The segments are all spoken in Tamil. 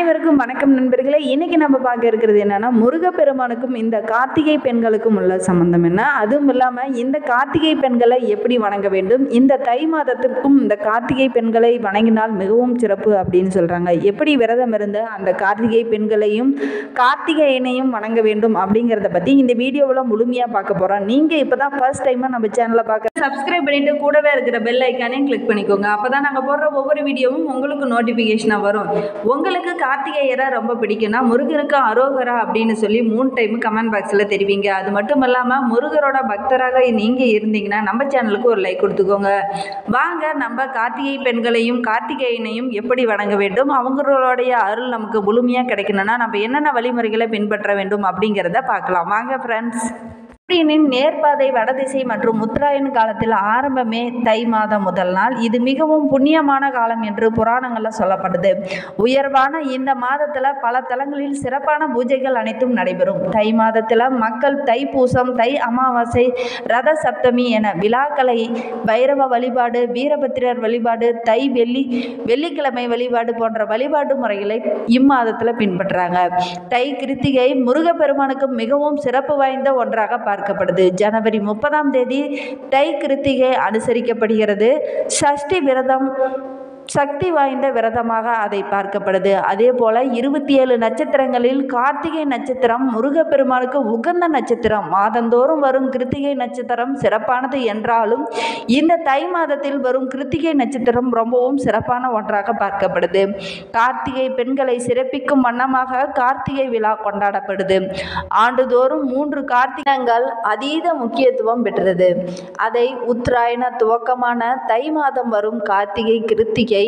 அனைவருக்கும் வணக்கம் நண்பர்களே இன்னைக்கு நம்ம பார்க்க இருக்கிறது என்னன்னா முருகப்பெருமானுக்கும் இந்த கார்த்திகை பெண்களுக்கும் உள்ள சம்பந்தம் என்ன அதுவும் இல்லாமல் இந்த கார்த்திகை பெண்களை எப்படி வணங்க வேண்டும் இந்த தை மாதத்திற்கும் இந்த கார்த்திகை பெண்களை வணங்கினால் மிகவும் சிறப்பு அப்படின்னு சொல்றாங்க எப்படி விரதம் இருந்து அந்த கார்த்திகை பெண்களையும் கார்த்திகேயனையும் வணங்க வேண்டும் அப்படிங்கிறத பற்றி இந்த வீடியோவில் முழுமையாக பார்க்க போகிறோம் நீங்கள் இப்போ தான் ஃபர்ஸ்ட் டைமாக நம்ம சேனலை பார்க்க சப்ஸ்கிரைப் பண்ணிட்டு கூடவே இருக்கிற பெல் ஐக்கானையும் கிளிக் பண்ணிக்கோங்க அப்போ தான் நாங்கள் போடுற ஒவ்வொரு வீடியோவும் உங்களுக்கு நோட்டிஃபிகேஷனாக வரும் உங்களுக்கு கார்த்திகேயரை ரொம்ப பிடிக்கும்னா முருகனுக்கு அரோகரா அப்படின்னு சொல்லி மூணு டைம் கமெண்ட் பாக்ஸில் தெரிவிங்க அது மட்டும் இல்லாமல் முருகரோட பக்தராக நீங்கள் இருந்தீங்கன்னா நம்ம சேனலுக்கு ஒரு லைக் கொடுத்துக்கோங்க வாங்க நம்ம கார்த்திகை பெண்களையும் கார்த்திகேயனையும் எப்படி வணங்க வேண்டும் அவங்களுடைய அருள் நமக்கு முழுமையாக கிடைக்கணும்னா நம்ம என்னென்ன வழிமுறைகளை பின்பற்ற வேண்டும் அப்படிங்கிறத பார்க்கலாம் வாங்க ஃப்ரெண்ட்ஸ் சூரியனின் நேர்பாதை வடதிசை மற்றும் உத்தராயண காலத்தில் ஆரம்பமே தை மாதம் முதல் நாள் இது மிகவும் புண்ணியமான காலம் என்று புராணங்களில் சொல்லப்படுது உயர்வான இந்த மாதத்தில் பல தலங்களில் சிறப்பான பூஜைகள் அனைத்தும் நடைபெறும் தை மாதத்தில் மக்கள் தைப்பூசம் தை அமாவாசை ரத சப்தமி என விழாக்களை பைரவ வழிபாடு வீரபத்திரர் வழிபாடு தை வெள்ளி வெள்ளிக்கிழமை வழிபாடு போன்ற வழிபாடு முறைகளை இம்மாதத்தில் பின்பற்றுறாங்க தை கிருத்திகை முருகப்பெருமானுக்கு மிகவும் சிறப்பு வாய்ந்த ஒன்றாக பார்க்கப்படுது ஜனவரி முப்பதாம் தேதி தை கிருத்திகை அனுசரிக்கப்படுகிறது சஷ்டி விரதம் சக்தி வாய்ந்த விரதமாக அதை பார்க்கப்படுது அதே போல இருபத்தி ஏழு நட்சத்திரங்களில் கார்த்திகை நட்சத்திரம் முருகப்பெருமானுக்கு உகந்த நட்சத்திரம் மாதந்தோறும் வரும் கிருத்திகை நட்சத்திரம் சிறப்பானது என்றாலும் இந்த தை மாதத்தில் வரும் கிருத்திகை நட்சத்திரம் ரொம்பவும் சிறப்பான ஒன்றாக பார்க்கப்படுது கார்த்திகை பெண்களை சிறப்பிக்கும் வண்ணமாக கார்த்திகை விழா கொண்டாடப்படுது ஆண்டுதோறும் மூன்று கார்த்திகங்கள் அதீத முக்கியத்துவம் பெற்றது அதை உத்தராயண துவக்கமான தை மாதம் வரும் கார்த்திகை கிருத்திகை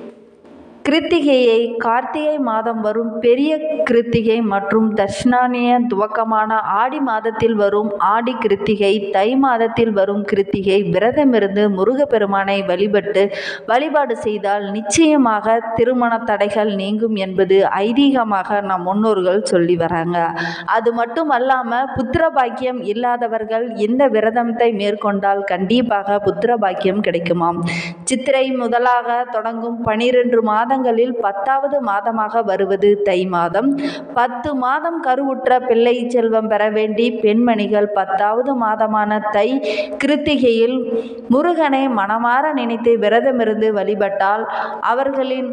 கிருத்திகையை கார்த்திகை மாதம் வரும் பெரிய கிருத்திகை மற்றும் தட்சிணானிய துவக்கமான ஆடி மாதத்தில் வரும் ஆடி கிருத்திகை தை மாதத்தில் வரும் கிருத்திகை விரதமிருந்து முருகப்பெருமானை வழிபட்டு வழிபாடு செய்தால் நிச்சயமாக திருமண தடைகள் நீங்கும் என்பது ஐதீகமாக நம் முன்னோர்கள் சொல்லி வராங்க அது மட்டும் அல்லாமல் புத்திர பாக்கியம் இல்லாதவர்கள் இந்த விரதத்தை மேற்கொண்டால் கண்டிப்பாக புத்திர பாக்கியம் கிடைக்குமாம் சித்திரை முதலாக தொடங்கும் பனிரெண்டு மாதங்களில் பத்தாவது மாதமாக வருவது தை மாதம் பத்து மாதம் கருவுற்ற பிள்ளை செல்வம் பெற வேண்டி பெண்மணிகள் பத்தாவது மாதமான தை கிருத்திகையில் முருகனை மனமாற நினைத்து விரதமிருந்து வழிபட்டால் அவர்களின்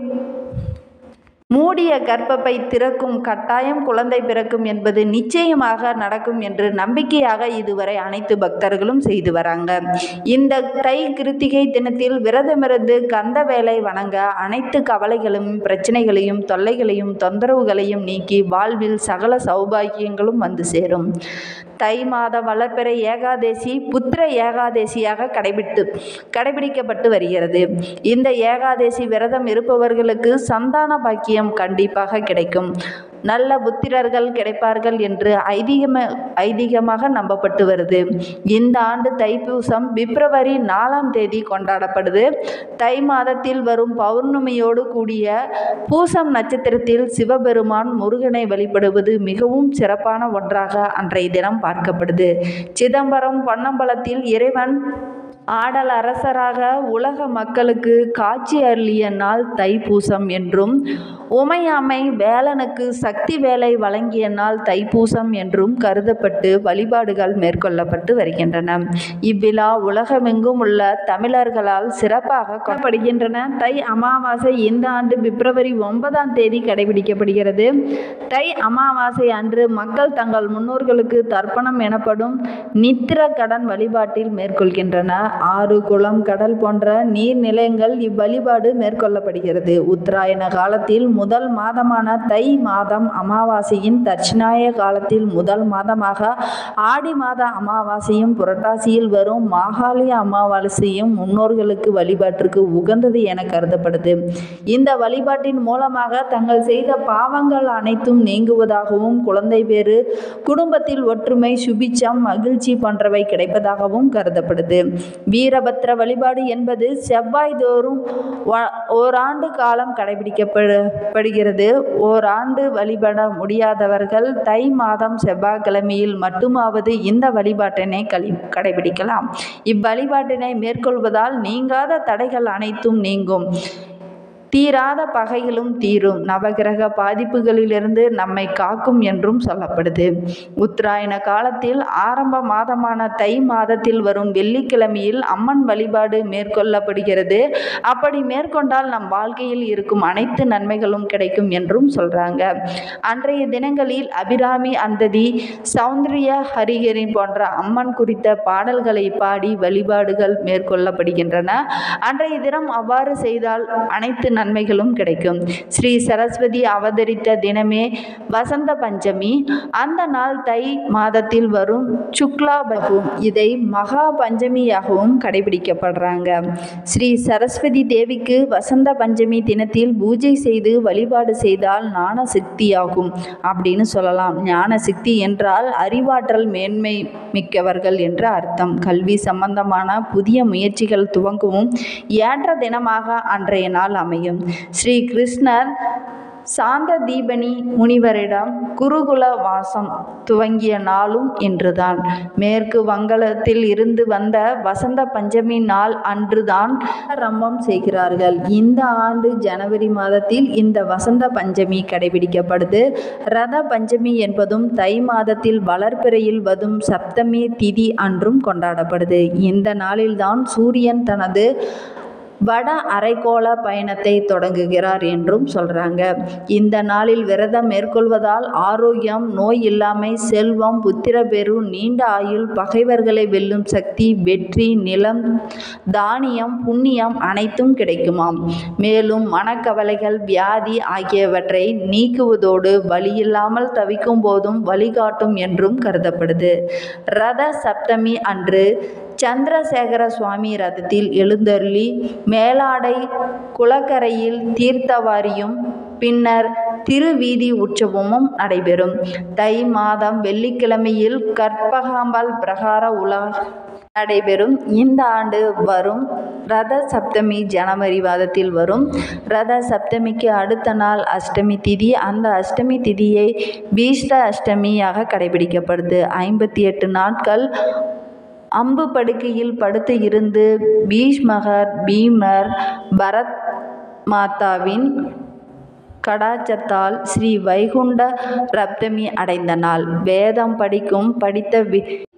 மூடிய கர்ப்பப்பை திறக்கும் கட்டாயம் குழந்தை பிறக்கும் என்பது நிச்சயமாக நடக்கும் என்று நம்பிக்கையாக இதுவரை அனைத்து பக்தர்களும் செய்து வராங்க இந்த தை கிருத்திகை தினத்தில் விரதமிருந்து கந்த வேலை வணங்க அனைத்து கவலைகளும் பிரச்சனைகளையும் தொல்லைகளையும் தொந்தரவுகளையும் நீக்கி வாழ்வில் சகல சௌபாகியங்களும் வந்து சேரும் தை மாத வளர்பிறை ஏகாதேசி புத்திர ஏகாதேசியாக கடைபிடித்து கடைபிடிக்கப்பட்டு வருகிறது இந்த ஏகாதேசி விரதம் இருப்பவர்களுக்கு சந்தான பாக்கியம் கண்டிப்பாக கிடைக்கும் நல்ல புத்திரர்கள் கிடைப்பார்கள் என்று ஐதீகம ஐதீகமாக நம்பப்பட்டு வருது இந்த ஆண்டு தைப்பூசம் பிப்ரவரி நாலாம் தேதி கொண்டாடப்படுது தை மாதத்தில் வரும் பௌர்ணமியோடு கூடிய பூசம் நட்சத்திரத்தில் சிவபெருமான் முருகனை வழிபடுவது மிகவும் சிறப்பான ஒன்றாக அன்றைய தினம் பார்க்கப்படுது சிதம்பரம் பொன்னம்பலத்தில் இறைவன் ஆடல் அரசராக உலக மக்களுக்கு காட்சி அருளிய நாள் தைப்பூசம் என்றும் உமையாமை வேலனுக்கு சக்தி வேலை வழங்கிய நாள் தைப்பூசம் என்றும் கருதப்பட்டு வழிபாடுகள் மேற்கொள்ளப்பட்டு வருகின்றன இவ்விழா உலகமெங்கும் உள்ள தமிழர்களால் சிறப்பாக கொண்டாடப்படுகின்றன தை அமாவாசை இந்த ஆண்டு பிப்ரவரி ஒன்பதாம் தேதி கடைபிடிக்கப்படுகிறது தை அமாவாசை அன்று மக்கள் தங்கள் முன்னோர்களுக்கு தர்ப்பணம் எனப்படும் நித்திர கடன் வழிபாட்டில் மேற்கொள்கின்றனர் ஆறு குளம் கடல் போன்ற நீர்நிலையங்கள் இவ்வழிபாடு மேற்கொள்ளப்படுகிறது உத்தராயண காலத்தில் முதல் மாதமான தை மாதம் அமாவாசையின் தட்சிணாய காலத்தில் முதல் மாதமாக ஆடி மாத அமாவாசையும் புரட்டாசியில் வரும் மாகாளிய அமாவாசையும் முன்னோர்களுக்கு வழிபாட்டிற்கு உகந்தது என கருதப்படுது இந்த வழிபாட்டின் மூலமாக தங்கள் செய்த பாவங்கள் அனைத்தும் நீங்குவதாகவும் குழந்தை பேறு குடும்பத்தில் ஒற்றுமை சுபிச்சம் மகிழ்ச்சி போன்றவை கிடைப்பதாகவும் கருதப்படுது வீரபத்ர வழிபாடு என்பது செவ்வாய் தோறும் வ- ஓராண்டு காலம் கடைபிடிக்கப்படுகிறது ஓராண்டு வழிபட முடியாதவர்கள் தை மாதம் செவ்வாய்க்கிழமையில் மட்டுமாவது இந்த வழிபாட்டினை கழி கடைபிடிக்கலாம் இவ்வழிபாட்டினை மேற்கொள்வதால் நீங்காத தடைகள் அனைத்தும் நீங்கும் தீராத பகைகளும் தீரும் நவகிரக பாதிப்புகளிலிருந்து நம்மை காக்கும் என்றும் சொல்லப்படுது உத்தராயண காலத்தில் ஆரம்ப மாதமான தை மாதத்தில் வரும் வெள்ளிக்கிழமையில் அம்மன் வழிபாடு மேற்கொள்ளப்படுகிறது அப்படி மேற்கொண்டால் நம் வாழ்க்கையில் இருக்கும் அனைத்து நன்மைகளும் கிடைக்கும் என்றும் சொல்றாங்க அன்றைய தினங்களில் அபிராமி அந்ததி சௌந்தரிய ஹரிஹரி போன்ற அம்மன் குறித்த பாடல்களை பாடி வழிபாடுகள் மேற்கொள்ளப்படுகின்றன அன்றைய தினம் அவ்வாறு செய்தால் அனைத்து நன்மைகளும் கிடைக்கும் ஸ்ரீ சரஸ்வதி அவதரித்த தினமே வசந்த பஞ்சமி அந்த நாள் தை மாதத்தில் வரும் சுக்லா பகும் இதை மகா பஞ்சமியாகவும் கடைபிடிக்கப்படுறாங்க ஸ்ரீ சரஸ்வதி தேவிக்கு வசந்த பஞ்சமி தினத்தில் பூஜை செய்து வழிபாடு செய்தால் ஞான சித்தியாகும் அப்படின்னு சொல்லலாம் ஞான சித்தி என்றால் அறிவாற்றல் மேன்மை மிக்கவர்கள் என்று அர்த்தம் கல்வி சம்பந்தமான புதிய முயற்சிகள் துவங்கவும் ஏற்ற தினமாக அன்றைய நாள் அமையும் ஸ்ரீ கிருஷ்ணர் சாந்த தீபனி முனிவரிடம் குருகுல வாசம் துவங்கிய நாளும் இன்றுதான் மேற்கு வங்காளத்தில் இருந்து வந்த வசந்த பஞ்சமி நாள் அன்றுதான் ரம்பம் செய்கிறார்கள் இந்த ஆண்டு ஜனவரி மாதத்தில் இந்த வசந்த பஞ்சமி கடைபிடிக்கப்படுது ரத பஞ்சமி என்பதும் தை மாதத்தில் வளர்பிறையில் வரும் சப்தமி திதி அன்றும் கொண்டாடப்படுது இந்த நாளில்தான் சூரியன் தனது வட அரைக்கோள பயணத்தை தொடங்குகிறார் என்றும் சொல்கிறாங்க இந்த நாளில் விரதம் மேற்கொள்வதால் ஆரோக்கியம் நோய் இல்லாமை செல்வம் புத்திரபேரு நீண்ட ஆயுள் பகைவர்களை வெல்லும் சக்தி வெற்றி நிலம் தானியம் புண்ணியம் அனைத்தும் கிடைக்குமாம் மேலும் மனக்கவலைகள் வியாதி ஆகியவற்றை நீக்குவதோடு வழியில்லாமல் தவிக்கும் போதும் வழிகாட்டும் என்றும் கருதப்படுது ரத சப்தமி அன்று சந்திரசேகர சுவாமி ரதத்தில் எழுந்தருளி மேலாடை குளக்கரையில் தீர்த்தவாரியும் பின்னர் திருவீதி உற்சவமும் நடைபெறும் தை மாதம் வெள்ளிக்கிழமையில் கற்பகாம்பாள் பிரகார உலா நடைபெறும் இந்த ஆண்டு வரும் ரத சப்தமி ஜனவரி மாதத்தில் வரும் ரத சப்தமிக்கு அடுத்த நாள் அஷ்டமி திதி அந்த அஷ்டமி திதியை பீஷ்ட அஷ்டமியாக கடைபிடிக்கப்படுது ஐம்பத்தி எட்டு நாட்கள் அம்பு படுக்கையில் படுத்து இருந்து பீஷ்மகர் பீமர் பரத் மாதாவின் கடாச்சத்தால் ஸ்ரீ வைகுண்ட ரப்தமி அடைந்த நாள் வேதம் படிக்கும் படித்த வி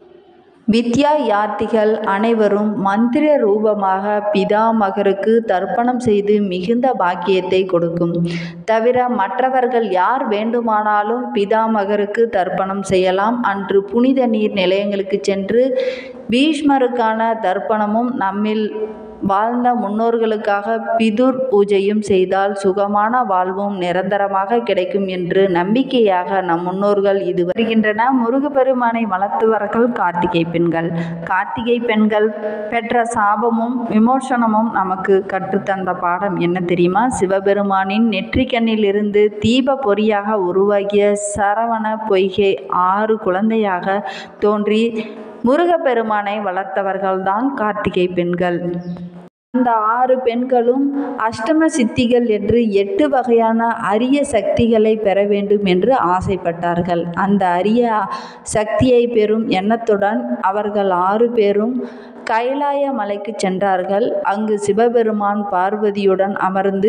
வித்யா யாத்திகள் அனைவரும் மந்திர ரூபமாக பிதாமகருக்கு தர்ப்பணம் செய்து மிகுந்த பாக்கியத்தை கொடுக்கும் தவிர மற்றவர்கள் யார் வேண்டுமானாலும் பிதாமகருக்கு தர்ப்பணம் செய்யலாம் அன்று புனித நீர் நிலையங்களுக்கு சென்று பீஷ்மருக்கான தர்ப்பணமும் நம்மில் வாழ்ந்த முன்னோர்களுக்காக பிதுர் பூஜையும் செய்தால் சுகமான வாழ்வும் நிரந்தரமாக கிடைக்கும் என்று நம்பிக்கையாக நம் முன்னோர்கள் இது வருகின்றன முருகப்பெருமானை வளர்த்தவர்கள் கார்த்திகை பெண்கள் கார்த்திகை பெண்கள் பெற்ற சாபமும் விமோசனமும் நமக்கு கற்றுத்தந்த பாடம் என்ன தெரியுமா சிவபெருமானின் நெற்றிக்கண்ணில் இருந்து தீப பொறியாக உருவாகிய சரவண பொய்கை ஆறு குழந்தையாக தோன்றி முருகப்பெருமானை வளர்த்தவர்கள்தான் கார்த்திகை பெண்கள் அந்த ஆறு பெண்களும் அஷ்டம சித்திகள் என்று எட்டு வகையான அரிய சக்திகளை பெற வேண்டும் என்று ஆசைப்பட்டார்கள் அந்த அரிய சக்தியை பெறும் எண்ணத்துடன் அவர்கள் ஆறு பேரும் கைலாய மலைக்கு சென்றார்கள் அங்கு சிவபெருமான் பார்வதியுடன் அமர்ந்து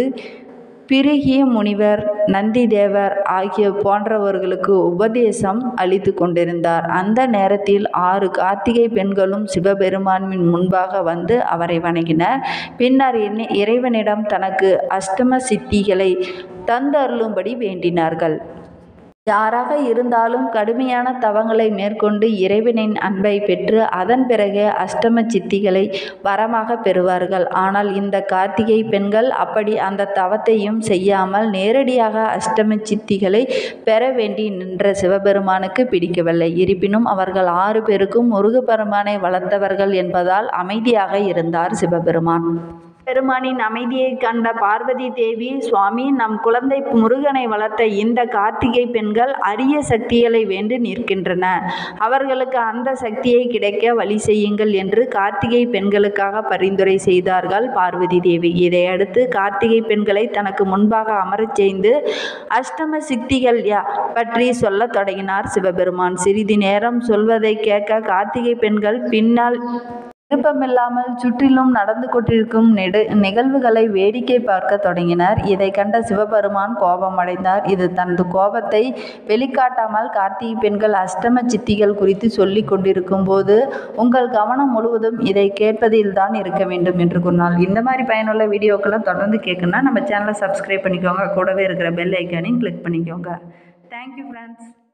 பிருகிய முனிவர் நந்திதேவர் ஆகிய போன்றவர்களுக்கு உபதேசம் அளித்து கொண்டிருந்தார் அந்த நேரத்தில் ஆறு கார்த்திகை பெண்களும் சிவபெருமானின் முன்பாக வந்து அவரை வணங்கினர் பின்னர் இறை- இறைவனிடம் தனக்கு அஷ்டம சித்திகளை தந்தருளும்படி வேண்டினார்கள் யாராக இருந்தாலும் கடுமையான தவங்களை மேற்கொண்டு இறைவனின் அன்பை பெற்று அதன் பிறகு அஷ்டம சித்திகளை வரமாக பெறுவார்கள் ஆனால் இந்த கார்த்திகை பெண்கள் அப்படி அந்த தவத்தையும் செய்யாமல் நேரடியாக அஷ்டம சித்திகளை பெற வேண்டி நின்ற சிவபெருமானுக்கு பிடிக்கவில்லை இருப்பினும் அவர்கள் ஆறு பேருக்கும் முருகப்பெருமானை வளர்த்தவர்கள் என்பதால் அமைதியாக இருந்தார் சிவபெருமான் பெருமானின் அமைதியை கண்ட பார்வதி தேவி சுவாமி நம் குழந்தை முருகனை வளர்த்த இந்த கார்த்திகை பெண்கள் அரிய சக்திகளை வேண்டு நிற்கின்றன அவர்களுக்கு அந்த சக்தியை கிடைக்க வழி செய்யுங்கள் என்று கார்த்திகை பெண்களுக்காக பரிந்துரை செய்தார்கள் பார்வதி தேவி இதையடுத்து கார்த்திகை பெண்களை தனக்கு முன்பாக அமரச் செய்து அஷ்டம சித்திகள் யா பற்றி சொல்லத் தொடங்கினார் சிவபெருமான் சிறிது நேரம் சொல்வதை கேட்க கார்த்திகை பெண்கள் பின்னால் விருப்பமில்லாமல் சுற்றிலும் நடந்து கொண்டிருக்கும் நெடு நிகழ்வுகளை வேடிக்கை பார்க்க தொடங்கினார் இதை கண்ட சிவபெருமான் கோபமடைந்தார் இது தனது கோபத்தை வெளிக்காட்டாமல் கார்த்திகை பெண்கள் அஷ்டம சித்திகள் குறித்து சொல்லி கொண்டிருக்கும் போது உங்கள் கவனம் முழுவதும் இதை கேட்பதில் தான் இருக்க வேண்டும் என்று கூறினார் இந்த மாதிரி பயனுள்ள வீடியோக்கெல்லாம் தொடர்ந்து கேட்கணும்னா நம்ம சேனலை சப்ஸ்கிரைப் பண்ணிக்கோங்க கூடவே இருக்கிற பெல் ஐக்கானையும் கிளிக் பண்ணிக்கோங்க தேங்க்யூ ஃப்ரெண்ட்ஸ்